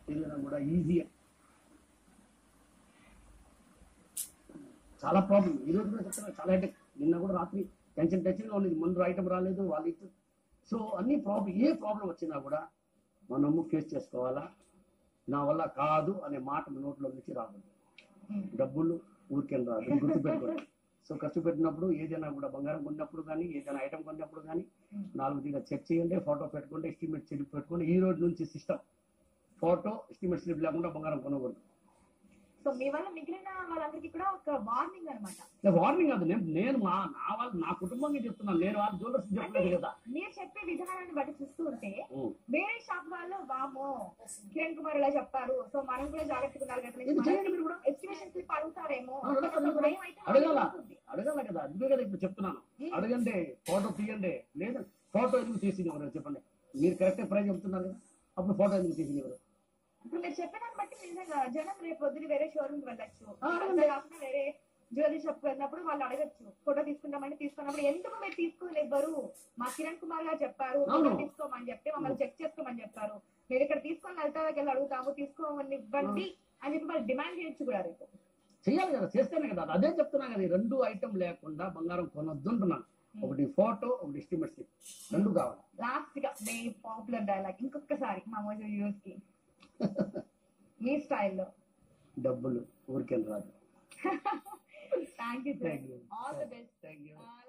ఏదైనా కూడా ఈజీ చాలా ప్రాబ్లం ఈ రోజు కూడా చెప్తున్నా చాలా హెడేక్ నిన్న కూడా రాత్రి టెన్షన్ టెన్షన్ గా ఉన్నది ముందు ఐటమ్ రాలేదు వాళ్ళు ఇటు సో అన్ని ప్రాబ్లం ఏ ప్రాబ్లం వచ్చినా కూడా మనము ఫేస్ చేసుకోవాలా నా వల్ల కాదు అనే మాట మన నోట్లో నుంచి రాకూడదు డబ్బులు ఊరికెళ్ళి రాదు ఇది గుర్తుపెట్టుకోండి సో ఖర్చు పెట్టినప్పుడు ఏదైనా కూడా బంగారం కొన్నప్పుడు కానీ ఏదైనా ఐటమ్ కొన్నప్పుడు కానీ నాలుగు దిగా చెక్ చేయండి ఫోటో పెట్టుకోండి ఎస్టిమేట్ స్లిప్ పెట్టుకోండి ఈ రోజు నుంచి సిస్టమ్ ఫోటో ఎస్టిమేట్ స్లిప్ లేకుండా బంగారం కొనకూడదు సో మీ వల్ల మిగిలిన వాళ్ళందరికీ కూడా ఒక వార్నింగ్ అనమాట ఇలా వార్నింగ్ కాదు నేను నేను మా నా వాళ్ళు నా కుటుంబంగా చెప్తున్నాను నేను వాళ్ళ జ్యువెలర్స్ చెప్పలేదు కదా మీరు చెప్పే విధానాన్ని బట్టి చూస్తూ ఉంటే ఉం. వేరే షాప్ వాళ్ళు వామో కిరణ్ కుమార్ ఇలా చెప్పారు సో మనం కూడా జాగ్రత్తగా ఉండాలి ఇది చేయండి మీరు కూడా. ఎస్టిమేషన్ స్లిప్ అడుగుతారేమో ఆ, అడగాలి, ఒక భయం అయితే అడగాల మనకు ఉంటుంది. అడగాల కదా అందుకే కదా ఇప్పుడు చెప్తున్నాను అడగండి ఫోటో తీయండి లేదా ఫోటో ఎందుకు తీసింది ఎవరు చెప్పండి మీరు కరెక్ట్ ప్రైజ్ చెప్తున్నారు కదా అప్పుడు ఫోటో ఎందుకు తీసింది ఎవరు ఇప్పుడు మీరు చెప్పేదాన్ని బట్టి నిజంగా జనం రేపు పొద్దున వేరే షోరూమ్ కి వెళ్ళొచ్చు ఆ, అంతే కాకుండా వేరే జ్యువెలరీ షాప్ కి వెళ్ళినప్పుడు వాళ్ళు అడగచ్చు ఫోటో తీసుకుంటామని తీసుకున్నప్పుడు ఎందుకు మీరు తీసుకోలేరు మా కిరణ్ కుమార్ గారు చెప్పారు అవును. ఫోటో తీసుకోమని చెప్పి మమ్మల్ని చెక్ చేసుకోమని చెప్పారు మీరు ఇక్కడ తీసుకొని వెళ్తాకి వెళ్ళి అడుగుతాము తీసుకోమని ఇవ్వండి అని చెప్పి వాళ్ళు డిమాండ్ చేయొచ్చు కూడా రేపు చేయాలి కదా చేస్తేనే కదా అదే చెప్తున్నా కదా ఈ రెండు ఐటమ్ లేకుండా బంగారం కొనొద్దు అంటున్నాను ఒకటి ఫోటో ఒకటి ఎస్టిమేట్ స్లిప్ రెండు కావాలి లాస్ట్ గా మీ పాపులర్ డైలాగ్ ఇంకొకసారి మా మోజో యూస్ కి మీ స్టైల్లో డబ్బులు ఊరికెళ్ళి రాదు thank you Thank you. All the best thank you all